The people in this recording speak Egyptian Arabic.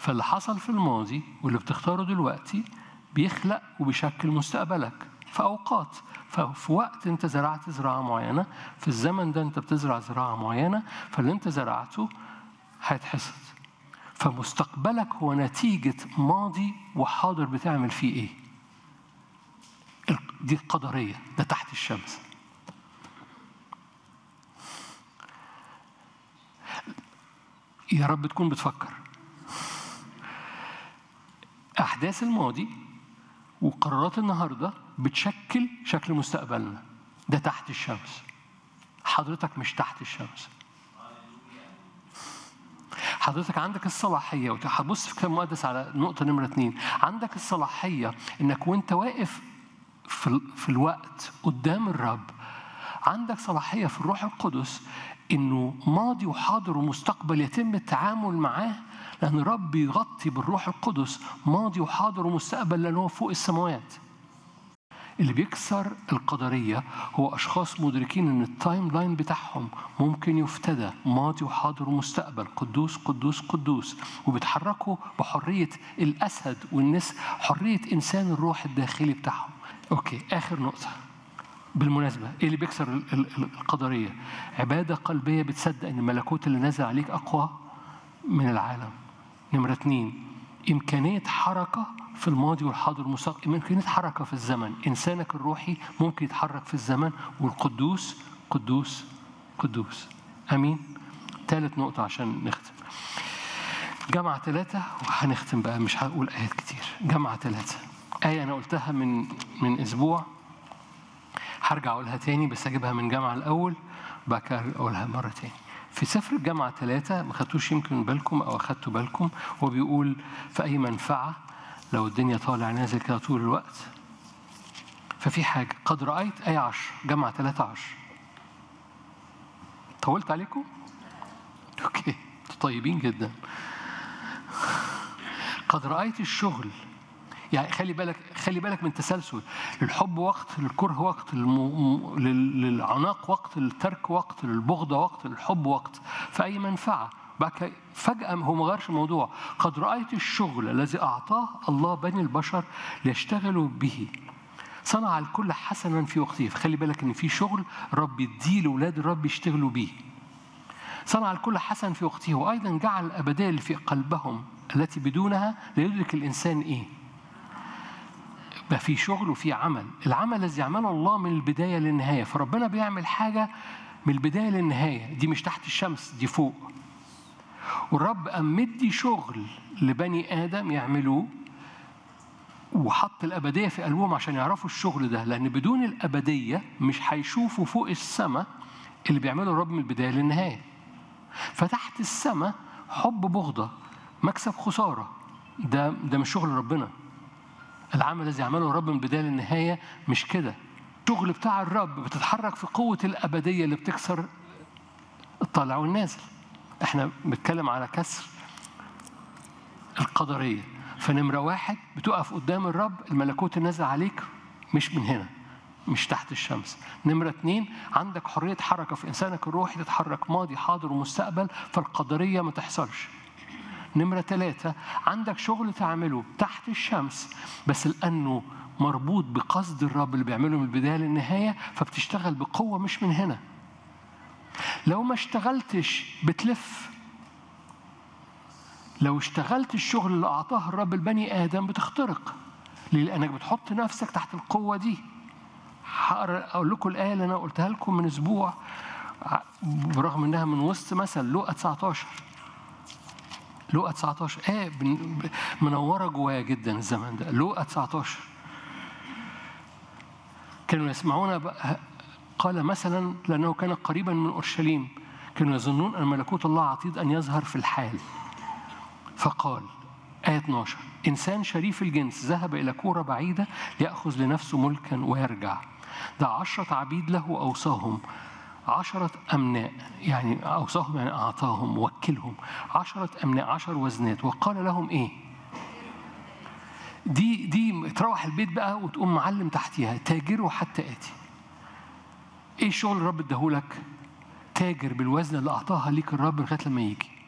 فاللي حصل في الماضي واللي بتختاره دلوقتي بيخلق وبيشكل مستقبلك في أوقات ففي وقت أنت زرعت زراعة معينة في الزمن ده أنت بتزرع زراعة معينة فاللي أنت زرعته هيتحصد فمستقبلك هو نتيجة ماضي وحاضر بتعمل فيه إيه دي القدرية ده تحت الشمس يا رب تكون بتفكر أحداث الماضي وقرارات النهاردة بتشكل شكل مستقبلنا ده تحت الشمس حضرتك مش تحت الشمس حضرتك عندك الصلاحية وهتبص في كتاب مقدس على نقطة نمرة اتنين عندك الصلاحية إنك وأنت واقف في, في الوقت قدام الرب عندك صلاحية في الروح القدس إنه ماضي وحاضر ومستقبل يتم التعامل معاه لأن الرب بيغطي بالروح القدس ماضي وحاضر ومستقبل لأنه هو فوق السماوات اللي بيكسر القدرية هو أشخاص مدركين إن التايم لاين بتاعهم ممكن يفتدى ماضي وحاضر ومستقبل قدوس قدوس قدوس وبيتحركوا بحرية الأسد والنس حرية إنسان الروح الداخلي بتاعهم أوكي آخر نقطة بالمناسبة إيه اللي بيكسر القدرية عبادة قلبية بتصدق إن الملكوت اللي نازل عليك أقوى من العالم نمرة اتنين إمكانية حركة في الماضي والحاضر والمستقبل إمكانية حركة في الزمن إنسانك الروحي ممكن يتحرك في الزمن والقدوس قدوس قدوس أمين ثالث نقطة عشان نختم جامعة ثلاثة وهنختم بقى مش هقول آيات كتير جامعة ثلاثة آية أنا قلتها من من أسبوع هرجع أقولها تاني بس أجيبها من جامعة الأول بعد كده أقولها مرة تاني في سفر الجامعة ثلاثة ما خدتوش يمكن بالكم أو أخدتوا بالكم هو بيقول في أي منفعة لو الدنيا طالع نازل كده طول الوقت ففي حاجة قد رأيت آية عشر جامعة ثلاثة عشر طولت عليكم؟ أوكي طيبين جدا قد رأيت الشغل يعني خلي بالك خلي بالك من تسلسل للحب وقت للكره وقت للم... للعناق وقت للترك وقت للبغضة وقت للحب وقت في أي منفعة بعد فجأة هو ما غيرش الموضوع قد رأيت الشغل الذي أعطاه الله بني البشر ليشتغلوا به صنع الكل حسنا في وقته فخلي بالك ان في شغل رب يديه لاولاد الرب يشتغلوا بيه صنع الكل حسنا في وقته وايضا جعل الابديه اللي في قلبهم التي بدونها لا يدرك الانسان ايه بقى في شغل وفي عمل العمل الذي يعمله الله من البداية للنهاية فربنا بيعمل حاجة من البداية للنهاية دي مش تحت الشمس دي فوق والرب قام مدي شغل لبني آدم يعملوه وحط الأبدية في قلبهم عشان يعرفوا الشغل ده لأن بدون الأبدية مش هيشوفوا فوق السماء اللي بيعمله الرب من البداية للنهاية فتحت السماء حب بغضة مكسب خسارة ده ده مش شغل ربنا العمل الذي يعمله الرب من البدايه للنهايه مش كده الشغل بتاع الرب بتتحرك في قوه الابديه اللي بتكسر الطالع والنازل احنا بنتكلم على كسر القدريه فنمره واحد بتقف قدام الرب الملكوت النازل عليك مش من هنا مش تحت الشمس نمرة اتنين عندك حرية حركة في إنسانك الروحي تتحرك ماضي حاضر ومستقبل فالقدرية ما تحصلش نمرة ثلاثة عندك شغل تعمله تحت الشمس بس لأنه مربوط بقصد الرب اللي بيعمله من البداية للنهاية فبتشتغل بقوة مش من هنا لو ما اشتغلتش بتلف لو اشتغلت الشغل اللي أعطاه الرب البني آدم بتخترق ليه؟ لأنك بتحط نفسك تحت القوة دي أقول لكم الآية اللي أنا قلتها لكم من أسبوع برغم إنها من وسط مثل لوقا 19 لوقا 19 آية منورة جوايا جدا الزمان ده لوقا 19 كانوا يسمعون قال مثلا لأنه كان قريبا من أورشليم كانوا يظنون أن ملكوت الله عتيد أن يظهر في الحال فقال آية 12 إنسان شريف الجنس ذهب إلى كورة بعيدة ليأخذ لنفسه ملكا ويرجع ده عشرة عبيد له أوصاهم عشرة أمناء يعني أوصاهم يعني أعطاهم وكلهم عشرة أمناء عشر وزنات وقال لهم إيه دي دي تروح البيت بقى وتقوم معلم تحتيها تاجروا حتى آتي إيه الشغل الرب اداهولك تاجر بالوزن اللي أعطاها ليك الرب لغاية لما يجي